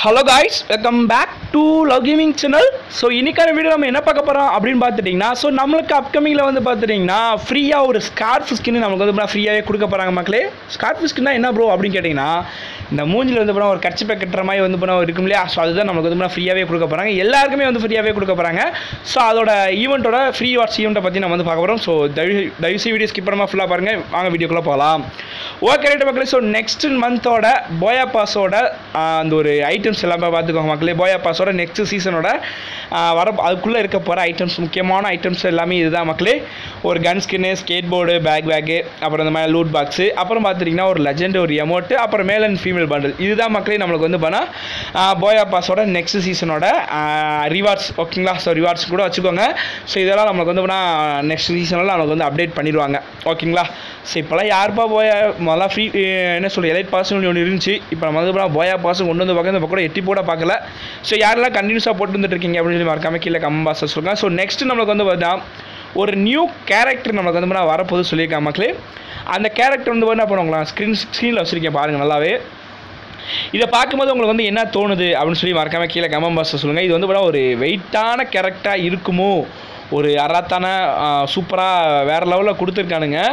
hello guys welcome back to love gaming channel so இன்னைக்கான video நம்ம என்ன பார்க்க போகிறோம் அப்படின்னு பார்த்துட்டிங்கன்னா ஸோ நம்மளுக்கு அப்கமிங்கில் வந்து பார்த்துட்டிங்கன்னா ஃப்ரீயாக ஒரு ஸ்கார்ஃப் ஸ்கின் நமக்கு வந்து ஃப்ரீயாகவே கொடுக்க போகிறாங்க மக்களே ஸ்கார்ஃப் ஸ்கின்னா என்ன ப்ரோ அப்படின்னு கேட்டிங்கன்னா இந்த மூஞ்சில் வந்து போனால் ஒரு கட்சிப்பை கட்டுற மாதிரி வந்து போனால் இருக்கும் இல்லையா ஸோ அதுதான் நமக்கு வந்து ஃப்ரீயாகவே கொடுக்க போகிறாங்க எல்லாருக்குமே வந்து ஃப்ரீயாகவே கொடுக்க போகிறாங்க ஸோ அதோட ஈவெண்ட்டோட ஃப்ரீ வாட்ச் ஈவெண்ட்டை பற்றி நம்ம வந்து பார்க்க போகிறோம் ஸோ தயவு தயவுசெய்து வீடியோ ஸ்கிப் பண்ணாமல் ஃபுல்லாக பாருங்கள் வாங்க வீடியோக்குள்ளே போகலாம் ஓகே ரைட்டு மக்களே ஸோ நெக்ஸ்ட் மந்தோட போயா பாஸோட அந்த ஒரு ஐட்டம்ஸ் எல்லாமே பார்த்துக்கோங்க மக்களே போயா பாஸோட நெக்ஸ்ட் சீசனோட வர அதுக்குள்ளே இருக்க போகிற ஐட்டம்ஸ் முக்கியமான ஐட்டம்ஸ் எல்லாமே இதுதான் மக்களே ஒரு கன் skin skate board back bag அப்புறம் இந்த மாதிரி லூட் பாக்ஸு அப்புறம் பார்த்துட்டிங்கன்னா ஒரு லெஜெண்ட் ஒரு எமௌண்ட்டு அப்புறம் மேல் அண்ட் ஃபீமேல் பண்டில் இதுதான் மக்களே நம்மளுக்கு வந்து பண்ணால் போயா பாஸோட நெக்ஸ்ட் சீசனோட ரிவார்ட்ஸ் ஓகேங்களா ஸோ ரிவார்ட்ஸ் கூட வச்சுக்கோங்க ஸோ இதெல்லாம் நம்மளுக்கு வந்து பண்ணால் நெக்ஸ்ட் சீசனில் நம்மளுக்கு வந்து அப்டேட் பண்ணிடுவாங்க ஓகேங்களா ஸோ இப்போலாம் யாருப்பா போயா முதல்ல ஃப்ரீ என்ன சொல்ல எலைட் பாஸ்னு ஒன்று இருந்துச்சு இப்போ நம்ம வந்து பண்ணால் போயா பாஸ் கொண்டு வந்து பார்க்க இப்போ கூட எட்டி போட பார்க்கல ஸோ யாரெல்லாம் கண்டினியூஸாக போட்டு வந்துட்டு இருக்கீங்க அப்படின்னு சொல்லி மறக்காம கீழே கம்ம பாஸ் சொல்லுங்கள் ஸோ நெக்ஸ்ட் நம்மளுக்கு வந்து பார்த்தீங்கன்னா ஒரு நியூ கேரக்டர் நம்மளுக்கு வந்து பண்ணால் வரப்போது சொல்லியிருக்காங்க மக்களே அந்த கேரக்டர் வந்து என்ன பண்ணுவாங்களா ஸ்க்ரீன் ஸ்க்ரீனில் வச்சுருக்கேன் பாருங்கள் நல்லாவே இதை பார்க்கும்போது உங்களுக்கு வந்து என்ன தோணுது அப்படின்னு சொல்லி மறக்காம கீழே கமெண்ட் பாக்ஸில் சொல்லுங்கள் இது வந்து கூட ஒரு வெயிட்டான கேரக்டராக இருக்குமோ ஒரு அறாத்தான சூப்பராக வேறு லெவலில் கொடுத்துருக்கானுங்க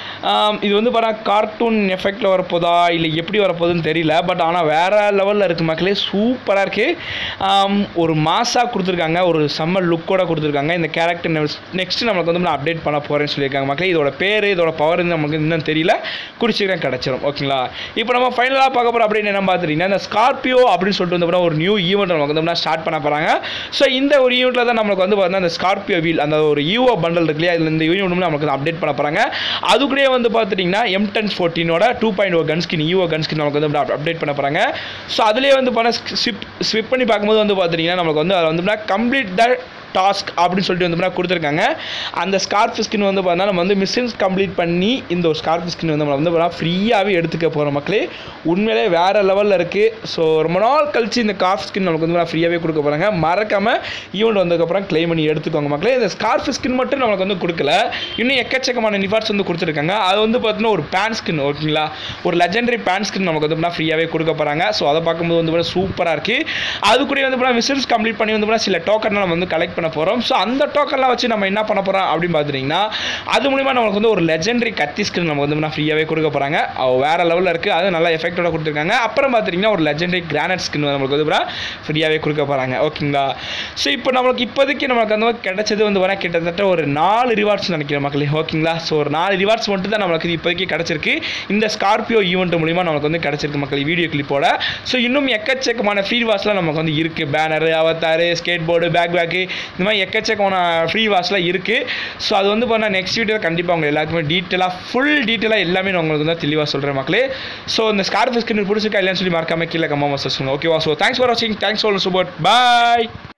இது வந்து பார்த்தா கார்ட்டூன் எஃபெக்டில் வரப்போதா இல்லை எப்படி வரப்போகுதுன்னு தெரியல பட் ஆனால் வேறு லெவலில் இருக்குது மக்களே சூப்பராக இருக்குது ஒரு மாசாக கொடுத்துருக்காங்க ஒரு செம்ம லுக்கோட கொடுத்துருக்காங்க இந்த கேரக்டர் நெக்ஸ்ட் நம்மளுக்கு வந்து நான் அப்டேட் பண்ண போகிறேன்னு சொல்லியிருக்காங்க மக்களே இதோட பேர் இதோட பவர் நமக்கு இன்னும் தெரியல குடிச்சிக்கிறேன் கிடச்சிரும் ஓகேங்களா இப்போ நம்ம ஃபைனலாக பார்க்க போகிறோம் அப்படின்னு என்ன பார்த்துட்டிங்கன்னா இந்த ஸ்கார்பியோ அப்படின்னு சொல்லிட்டு வந்து ஒரு நியூ ஈவெண்ட் நமக்கு வந்து ஸ்டார்ட் பண்ண போகிறாங்க ஸோ இந்த ஒரு ஈவெண்ட்டில் தான் நம்மளுக்கு வந்து பார்த்தீங்கன்னா அந்த ஸ்கார்பியோ வீல் அந்த ஒரு யூஓ பண்டல் இருக்கு இல்லையா இதில் இந்த ஈவெண்ட் நமக்கு அப்டேட் பண்ண போகிறாங்க அதுக்குள்ளேயே வந்து பார்த்துட்டிங்கன்னா எம் டென் ஃபோர்டீனோட டூ பாயிண்ட் ஓ கன் ஸ்கின் யூஓ கன் ஸ்கின் நமக்கு வந்து அப்டேட் பண்ண போகிறாங்க ஸோ அதிலே வந்து பண்ண ஸ்விப் ஸ்விப் பண்ணி பார்க்கும்போது வந்து பார்த்துட்டிங்கன்னா நமக்கு வந்து அதில் வந்து கம்ப்ளீட் த டாஸ்க் அப்படின்னு சொல்லிட்டு வந்து கொடுத்துருக்காங்க அந்த ஸ்கார்ஃப் ஸ்கின் வந்து பார்த்தா நம்ம வந்து மிஷின்ஸ் கம்ப்ளீட் பண்ணி இந்த ஒரு ஸ்கார்ஃப் ஸ்கின் வந்து நம்ம வந்து ஃப்ரீயாகவே எடுத்துக்க போகிறோம் மக்களே உண்மையிலே வேறு லெவலில் இருக்குது ஸோ ரொம்ப நாள் கழிச்சு இந்த கார்ஃப் ஸ்கின் நமக்கு வந்து ஃப்ரீயாகவே கொடுக்க போகிறாங்க மறக்காமல் ஈவெண்ட் வந்ததுக்கப்புறம் க்ளைம் பண்ணி எடுத்துக்கோங்க மக்களே இந்த ஸ்கார்ஃப் ஸ்கின் மட்டும் நமக்கு வந்து கொடுக்கல இன்னும் எக்கச்சக்கமான நிவார்ட்ஸ் வந்து கொடுத்துருக்காங்க அது வந்து பார்த்தீங்கன்னா ஒரு பேன் ஸ்கின் ஓகேங்களா ஒரு லெஜெண்டரி பேன் ஸ்கின் நமக்கு வந்து ஃப்ரீயாகவே கொடுக்க போகிறாங்க ஸோ அதை பார்க்கும்போது வந்து சூப்பராக இருக்குது அது கூட வந்து மிஷின்ஸ் கம்ப்ளீட் பண்ணி வந்து சில டோக்கன் நம்ம வந்து கலெக்ட் பண்ண போகிறோம் ஸோ அந்த டோக்கன்லாம் வச்சு நம்ம என்ன பண்ண போகிறோம் அப்படின்னு பார்த்துட்டிங்கன்னா அது மூலிமா நமக்கு வந்து ஒரு லெஜெண்டரி கத்தி ஸ்கின் நம்ம வந்து ஃப்ரீயாகவே கொடுக்க போகிறாங்க வேறு லெவலில் இருக்குது அது நல்லா எஃபெக்டோட கொடுத்துருக்காங்க அப்புறம் பார்த்துட்டிங்கன்னா ஒரு லெஜெண்டரி கிரானைட் ஸ்கின் நம்மளுக்கு வந்து ஃப்ரீயாகவே கொடுக்க போகிறாங்க ஓகேங்களா ஸோ இப்போ நம்மளுக்கு இப்போதைக்கு நமக்கு அந்த கிடைச்சது வந்து வர கிட்டத்தட்ட ஒரு நாலு ரிவார்ட்ஸ் நினைக்கிறேன் மக்களே ஓகேங்களா ஸோ ஒரு நாலு ரிவார்ட்ஸ் மட்டும் தான் நம்மளுக்கு இப்போதைக்கு கிடச்சிருக்கு இந்த ஸ்கார்பியோ ஈவெண்ட் மூலிமா நமக்கு வந்து கிடச்சிருக்கு மக்கள் வீடியோ கிளிப்போட ஸோ இன்னும் எக்கச்சக்கமான ஃப்ரீ வாஷ்லாம் நமக்கு வந்து இருக்குது banner அவத்தாரு skate board back bag இந்த மாதிரி எக்கச்சக்கமான ஃப்ரீ வாஷ்லாம் இருக்குது ஸோ அது வந்து பண்ணால் நெக்ஸ்ட் வீடியோவில் கண்டிப்பாக உங்கள் எல்லாருக்குமே டீட்டெயிலாக ஃபுல் டீட்டெயிலாக எல்லாமே நான் உங்களுக்கு தான் தெளிவாக சொல்கிறேன் மக்களே ஸோ இந்த ஸ்கார்ஃப் ஸ்கின் பிடிச்சிருக்கா இல்லைன்னு சொல்லி மறக்காம கீழே கம்மா சொல்லுங்கள் ஓகேவா ஸோ தேங்க்ஸ் ஃபார் வாட்சிங் தேங்க்ஸ் ஃபார் சப்போர்ட் பாய்